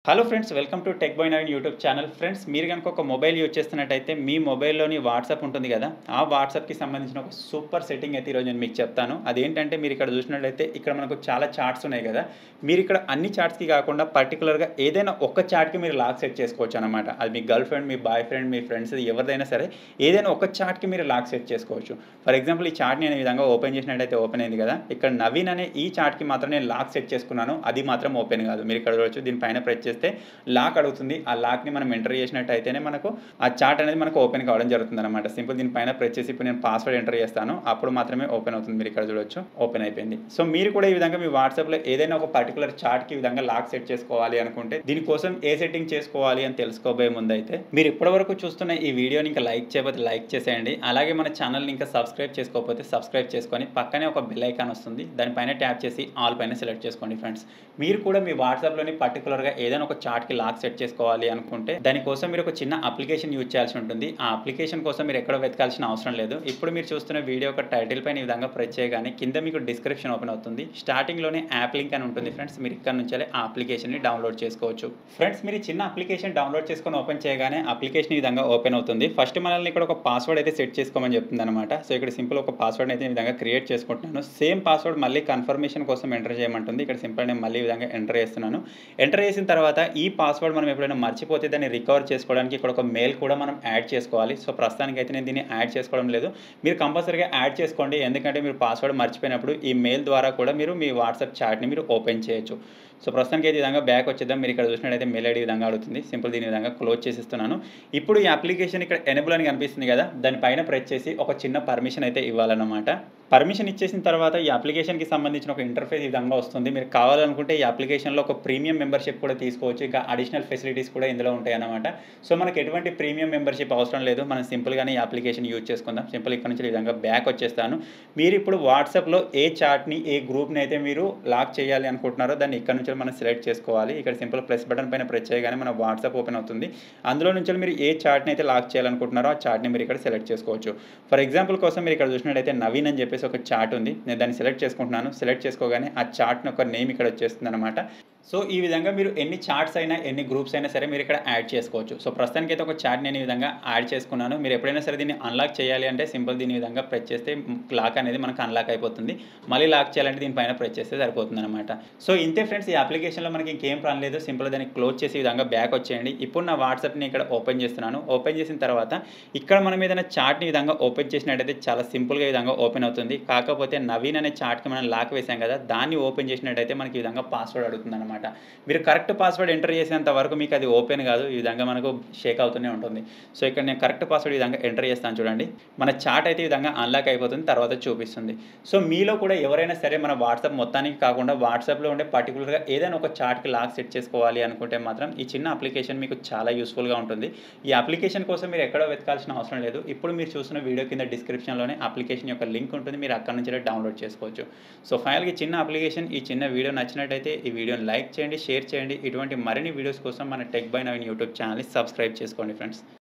hello friends welcome to tech by nine YouTube channel friends మీరు కనుక ఒక mobile use చేస్తున్నట్టయితే మీ మొబైల్లోని వాట్సాప్ ఉంటుంది కదా ఆ వాట్సాప్కి సంబంధించిన ఒక సూపర్ సెట్టింగ్ అయితే ఈరోజు నేను మీకు చెప్తాను అదేంటంటే మీరు ఇక్కడ చూసినట్లయితే ఇక్కడ మనకు చాలా చార్ట్స్ ఉన్నాయి కదా మీరు ఇక్కడ అన్ని చార్ట్స్కి కాకుండా పర్టికులర్గా ఏదైనా ఒక చార్ట్కి మీరు లాక్ సెట్ చేసుకోవచ్చు అనమాట అది మీ గర్ల్ ఫ్రెండ్ మీ బాయ్ ఫ్రెండ్ మీ ఫ్రెండ్స్ ఎవరిదైనా సరే ఏదైనా ఒక చార్ట్కి మీరు లాక్ సెట్ చేసుకోవచ్చు ఫర్ ఎగ్జాంపుల్ ఈ చార్ట్ నేను ఈ విధంగా ఓపెన్ చేసినట్టయితే ఓపెన్ అయింది కదా ఇక్కడ నవీన్ అనే ఈ చార్ట్కి మాత్రం నేను లాక్ సెట్ చేసుకున్నాను అది మాత్రం ఓపెన్ కాదు మీరు ఇక్కడ చూడవచ్చు దీనిపైన ప్రెస్ చేస్తే లాక్ అడుగుతుంది ఆ లాక్ని మనం ఎంటర్ చేసినట్టయితేనే మనకు ఆ చార్ట్ అనేది మనకు ఓపెన్ కావడం జరుగుతుంది అనమాట సింపుల్ దీనిపైన ప్రెస్ చేసి ఇప్పుడు నేను పాస్వర్డ్ ఎంటర్ చేస్తాను అప్పుడు మాత్రమే ఓపెన్ అవుతుంది మీరు ఇక్కడ చూడొచ్చు ఓపెన్ అయిపోయింది సో మీరు కూడా ఈ విధంగా మీ వాట్సాప్లో ఏదైనా ఒక పర్టికులర్ చార్ట్కి ఈ విధంగా లాక్ సెట్ చేసుకోవాలి అనుకుంటే దీనికోసం ఏ సెట్టింగ్ చేసుకోవాలి అని తెలుసుకోబోయే ముందు అయితే మీరు ఇప్పటివరకు చూస్తున్న ఈ వీడియోని ఇంకా లైక్ చేయకపోతే లైక్ చేసేయండి అలాగే మన ఛానల్ని ఇంకా సబ్స్క్రైబ్ చేసుకోకపోతే సబ్స్క్రైబ్ చేసుకొని పక్కనే ఒక బెల్ ఐకాన్ వస్తుంది దానిపైన ట్యాప్ చేసి ఆల్ పైన సెలెక్ట్ చేసుకోండి ఫ్రెండ్స్ మీరు కూడా మీ వాట్సాప్లోని పర్టికులర్గా ఏదైనా ఒక చార్ట్కి లాక్ సెట్ చేసుకోవాలి అనుకుంటే దానికోసం మీరు ఒక చిన్న అప్లికేషన్ యూజ్ చేయాల్సి ఉంటుంది ఆ అప్లికేషన్ కోసం మీరు ఎక్కడ వెతకాల్సిన అవసరం లేదు ఇప్పుడు మీరు చూస్తున్న వీడియో ఒక టైటిల్ పైన ఈ విధంగా ప్రెస్ చేయగానే కింద మీకు డిస్క్రిప్షన్ ఓపెన్ అవుతుంది స్టార్టింగ్లోనే యాప్ లింక్ అని ఉంటుంది ఫ్రెండ్స్ మీరు ఇక్కడ నుంచి ఆ అప్లికేషన్ని డౌన్లోడ్ చేసుకోవచ్చు ఫ్రెండ్స్ మీరు ఈ చిన్న అప్లికేషన్ డౌన్లోడ్ చేసుకొని ఓపెన్ చేయగానే అప్లికేషన్ ఈ విధంగా ఓపెన్ అవుతుంది ఫస్ట్ మనల్ని ఇక్కడ ఒక పాస్వర్డ్ అయితే సెట్ చేసుకోమని చెప్తుంది అనమాట సో ఇక్కడ సింపుల్ ఒక పాస్వర్డ్ అయితే ఈ విధంగా క్రియేట్ చేసుకుంటున్నాను సేమ్ పాస్వర్డ్ మళ్ళీ కన్ఫర్మేషన్ కోసం ఎంటర్ చేయమంటుంది ఇక్కడ సింపుల్ నేను మళ్ళీ ఈ విధంగా ఎంటర్ చేస్తున్నాను ఎంటర్ చేసిన తర్వాత ఈ పాస్వర్డ్ మనం ఎప్పుడైనా మర్చిపోతే దాన్ని రికవర్ చేసుకోవడానికి ఇక్కడ ఒక మెయిల్ కూడా మనం యాడ్ చేసుకోవాలి సో ప్రస్తుతానికి అయితే నేను దీన్ని యాడ్ చేసుకోవడం లేదు మీరు కంపల్సరీగా యాడ్ చేసుకోండి ఎందుకంటే మీరు పాస్వర్డ్ మర్చిపోయినప్పుడు ఈ మెయిల్ ద్వారా కూడా మీరు మీ వాట్సాప్ చాట్ని మీరు ఓపెన్ చేయొచ్చు సో ప్రస్తుతానికి అయితే ఈ విధంగా బ్యాక్ వచ్చేద్దాం మీరు ఇక్కడ చూసినట్టయితే మెయిల్ ఐడి విధంగా అడుగుతుంది సింపుల్ దీని విధంగా క్లోజ్ చేసిస్తున్నాను ఇప్పుడు ఈ అప్లికేషన్ ఇక్కడ ఎనేబుల్ అని కనిపిస్తుంది కదా దానిపైన ప్రెస్ చేసి ఒక చిన్న పర్మిషన్ అయితే ఇవ్వాలన్నమాట పర్మిషన్ ఇచ్చేసిన తర్వాత ఈ అప్లికేషన్కి సంబంధించిన ఒక ఇంటర్ఫేస్ ఈ విధంగా వస్తుంది మీరు కావాలనుకుంటే ఈ అప్లికేషన్లో ఒక ప్రీమియం మెంబర్షిప్ కూడా తీసుకోవచ్చు ఇంకా అడిషనల్ ఫెసిలిటీస్ కూడా ఇందులో ఉంటాయి అన్నమాట సో మనకి ఎటువంటి ప్రీమియం మెంబర్షిప్ అవసరం లేదు మనం సింపుల్గానే ఈ అప్లికేషన్ యూజ్ చేసుకుందాం సింపుల్ ఇక్కడ నుంచి ఈ విధంగా బ్యాక్ వచ్చేస్తాను మీరు ఇప్పుడు వాట్సాప్లో ఏ చార్ట్ని ఏ గ్రూప్ని అయితే మీరు లాక్ చేయాలి అనుకుంటున్నారో దాన్ని ఇక్కడ నుంచి మనం సెలెక్ట్ చేసుకోవాలి ఇక్కడ సింపుల్ ప్రెస్ బటన్ పైన ప్రెస్ చేయగానే మన వాట్సాప్ ఓపెన్ అవుతుంది అందులో నుంచి మీరు ఏ చార్ట్ని అయితే లాక్ చేయాలనుకుంటున్నారో ఆ చార్ట్ని మీరు ఇక్కడ సెలెక్ట్ చేసుకోవచ్చు ఫర్ ఎగ్జాంపుల్ కోసం మీరు ఇక్కడ చూసినట్టయితే నవీన్ అని చెప్పేసి ఒక చార్ట్ ఉంది నేను దాన్ని సెలెక్ట్ చేసుకుంటున్నాను సెలెక్ట్ చేసుకోగానే ఆ చార్ట్ని ఒక నేమ్ ఇక్కడ వచ్చేస్తుంది అనమాట సో ఈ విధంగా మీరు ఎన్ని చార్ట్స్ అయినా ఎన్ని గ్రూప్స్ అయినా సరే మీరు ఇక్కడ యాడ్ చేసుకోవచ్చు సో ప్రస్తుతానికి అయితే ఒక చార్ట్ నేను ఈ విధంగా యాడ్ చేసుకున్నాను మీరు ఎప్పుడైనా సరే దీన్ని అన్లాక్ చేయాలి అంటే సింపుల్ దీని విధంగా ప్రెస్ చేస్తే లాక్ అనేది మనకు అన్లాక్ అయిపోతుంది మళ్ళీ లాక్ చేయాలంటే దీనిపైన ప్రెస్ చేస్తే సరిపోతుంది అనమాట సో ఇంతే ఫ్రెండ్స్ ఈ అప్లికేషన్లో మనకి ఇంకేం ప్రాబ్లం లేదు సింపుల్ దాన్ని క్లోజ్ చేసి ఈ విధంగా బ్యాక్ వచ్చేయండి ఇప్పుడు నా వాట్సాప్ని ఇక్కడ ఓపెన్ చేస్తున్నాను ఓపెన్ చేసిన తర్వాత ఇక్కడ మనం ఏదైనా చార్ట్ని విధంగా ఓపెన్ చేసినట్టయితే చాలా సింపుల్గా ఈ విధంగా ఓపెన్ అవుతుంది కాకపోతే నవీన్ అనే చార్ట్కి మనం లాక్ వేసాం కదా దాన్ని ఓపెన్ చేసినట్టయితే మనకి ఈ విధంగా పాస్వర్డ్ అడుగుతుంది అనమాట మీరు కరెక్ట్ పాస్వర్డ్ ఎంటర్ చేసేంత వరకు మీకు అది ఓపెన్ కాదు ఈ విధంగా మనకు షేక్ అవుతూనే ఉంటుంది సో ఇక్కడ నేను కరెక్ట్ పాస్వర్డ్ ఈ విధంగా ఎంటర్ చేస్తాను చూడండి మన చాట్ అయితే ఈ విధంగా అన్లాక్ అయిపోతుంది తర్వాత చూపిస్తుంది సో మీలో కూడా ఎవరైనా సరే మన వాట్సాప్ మొత్తానికి కాకుండా వాట్సాప్లో ఉండే పర్టికులర్గా ఏదైనా ఒక చాట్కి లాక్ సెట్ చేసుకోవాలి అనుకుంటే మాత్రం ఈ చిన్న అప్లికేషన్ మీకు చాలా యూస్ఫుల్గా ఉంటుంది ఈ అప్లికేషన్ కోసం మీరు ఎక్కడో వెతకాల్సిన అవసరం లేదు ఇప్పుడు మీరు చూసిన వీడియో కింద డిస్క్రిప్షన్లోనే అప్లికేషన్ యొక్క లింక్ ఉంటుంది మీరు అక్కడ నుంచి డౌన్లోడ్ చేసుకోవచ్చు సో ఫైనల్గా ఈ చిన్న అప్లికేషన్ ఈ చిన్న వీడియో నచ్చినట్టయితే ఈ వీడియోని లైక్ చేయండి షేర్ చేయండి ఇటువంటి మరిన్ని వీడియోస్ కోసం మన టెక్ బై నవీన్ యూట్యూబ్ ఛానల్ని సబ్స్క్రైబ్ చేసుకోండి ఫ్రెండ్స్